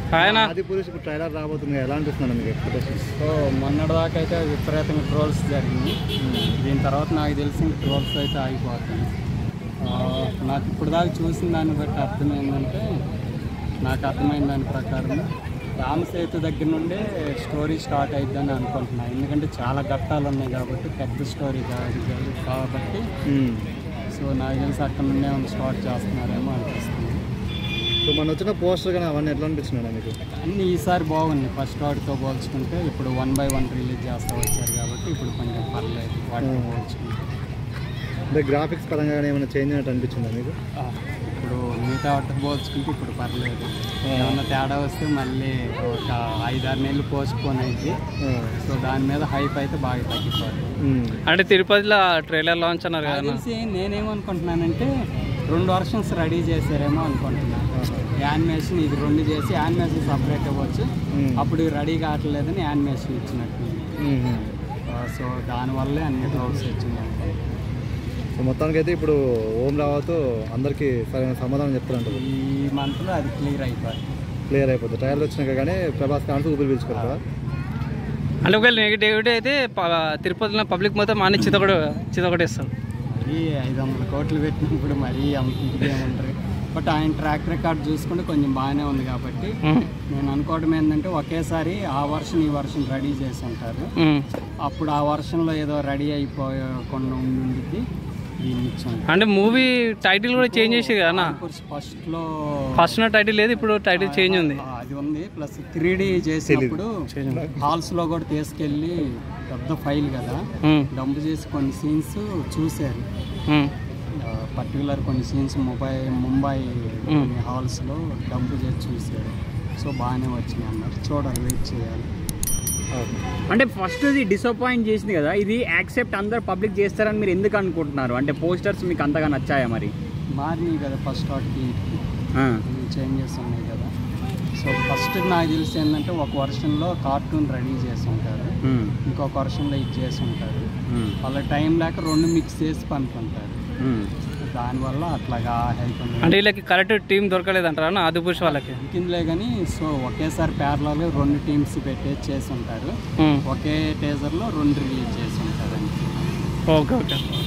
ఆయన ఆది పురుష్ ఇప్పుడు ట్రైలర్ రాబోతుంది ఎలా అనిపిస్తుంది మీకు ఎక్స్పెక్టేషన్స్ సో మొన్నటిదాకా అయితే విపరీతంగా ట్రోల్స్ జరిగింది దీని తర్వాత నాకు తెలిసిన ట్రోల్స్ అయితే ఆగిపోతాయి ఆ, నాకు ఇప్పుడు దాకా చూసిన దాన్ని బట్టి అర్థమైందంటే నాకు అర్థమైన దాని ప్రకారం రామసేతు దగ్గర నుండే స్టోరీ స్టార్ట్ అయిద్దని అనుకుంటున్నాను ఎందుకంటే చాలా ఘట్టాలు ఉన్నాయి కాబట్టి పెద్ద స్టోరీ కాదు కాదు కాబట్టి సో నాకు తెలిసి అక్కడ నుండే స్టార్ట్ చేస్తున్నారేమో అనిపిస్తుంది సో మన వచ్చిన పోస్టర్ కానీ అవన్నీ ఎట్లా అనిపించినాయి మీకు అన్నీ ఈసారి బాగున్నాయి ఫస్ట్ వాటితో పోల్చుకుంటే ఇప్పుడు వన్ బై వన్ రిలీజ్ చేస్తూ వచ్చారు కాబట్టి ఇప్పుడు కొంచెం పర్లేదు వాటితో పోల్చుకుంటే అంటే గ్రాఫిక్స్ పరంగా కానీ ఏమైనా చేంజ్ అయినట్టు అనిపించిందా మీకు ఆ, ఇప్పుడు మిగతా వాటితో పోల్చుకుంటే ఇప్పుడు పర్లేదు ఏమన్నా తేడా వస్తే మళ్ళీ ఒక ఐదారు నెలలు పోస్ట్పోన్ అయింది సో దాని మీద హైప్ అయితే బాగా తగ్గిపోతుంది అంటే తిరుపతిలో ట్రైలర్ లాంచ్ అన్నారు నాకు కదా తెలిసి నేనేమనుకుంటున్నానంటే రెండు వర్షన్స్ రెడీ చేశారేమో అనుకుంటున్నాను యానిమేషన్ ఇది రెండు చేసి యానిమేషన్ సపరేట్ ఇవ్వచ్చు అప్పుడు రెడీ కావట్లేదని యానిమేషన్ ఇచ్చినట్టు సో దానివల్లే అన్ని ట్రోల్స్ వచ్చినాయి అనుకుంటా. సో మొత్తానికి అయితే ఇప్పుడు ఓం రావతో అందరికీ సరైన సమాధానం చెప్తారంటారు ఈ మంత్లో అది క్లియర్ అయిపోయింది క్లియర్ అయిపోతుంది ట్రయల్ వచ్చినాక కానీ ప్రభాస్ కాన్స్ ఊపిరి పీల్చుకోరు కదా అంటే ఒకవేళ నెగిటివిటీ అయితే ప- తిరుపతిలో పబ్లిక్ మొత్తం అన్ని చితకొడ చితకొడేస్తారు మరీ ఐదు వందల కోట్లు పెట్టినప్పుడు మరీ అంత ఇదిగా ఉంటారు బట్ ఆయన ట్రాక్ రికార్డ్ చూసుకుంటే కొంచెం బాగానే ఉంది కాబట్టి నేను అనుకోవడం ఏంటంటే ఒకేసారి ఆ వర్షన్ ఈ వర్షన్ రెడీ చేసి ఉంటారు అప్పుడు ఆ వర్షన్లో ఏదో రెడీ అయిపోయకుండా ఉండిద్ది దీన్ని ఇచ్చి ఉంటారు అంటే మూవీ టైటిల్ కూడా చేంజ్ చేసేది కదా అన్న ఫస్ట్లో ఫస్ట్ నా టైటిల్ లేదు ఇప్పుడు టైటిల్ చేంజ్ ఉంది ఆ, అది ఉంది ప్లస్ త్రీ డీ చేసినప్పుడు హాల్స్ లో కూడా తీసుకెళ్ళి పెద్ద ఫైల్ కదా ఉమ్, డంప్ చేసి కొన్ని సీన్స్ చూశారు ఉమ్, పర్టికులర్ కొన్ని సీన్స్ ముంబై ముంబై కొన్ని హాల్స్లో డంప్ చేసి చూశారు సో బాగానే వచ్చినాయి అన్నారు చూడాలి వెయిట్ చేయాలి అంటే ఫస్ట్ ఇది డిసప్పాయింట్ చేసింది కదా ఇది యాక్సెప్ట్ అందరు పబ్లిక్ చేస్తారని మీరు ఎందుకు అనుకుంటున్నారు అంటే పోస్టర్స్ మీకు అంతగా నచ్చాయా మరి మారినాయి కదా ఫస్ట్ వాటికి ఆ, చేంజెస్ ఉన్నాయి కదా సో ఫస్ట్ నాకు తెలిసి ఏంటంటే ఒక వర్షన్లో కార్టూన్ రెడీ చేసి ఉంటారు ఉమ్, ఇంకొక వర్షన్లో ఇది చేసి ఉంటారు ఉమ్, వాళ్ళ టైం లేక రెండు మిక్స్ చేసి పంపుకుంటారు ఉమ్. దానివల్ల అట్లాగా హెల్ప్ ఉంది అంటే వీళ్ళకి కరెక్ట్ టీం దొరకలేదు అంటారా అన్న ఆదిపురుష్ వాళ్ళకి కిందలే కానీ సో ఒకేసారి ప్యారలో రెండు టీమ్స్ పెట్టేసి చేసి ఉంటారు ఉమ్, ఒకే టేజర్లో రెండు రిలీజ్ చేసి ఉంటారు అంతే ఓకే ఓకే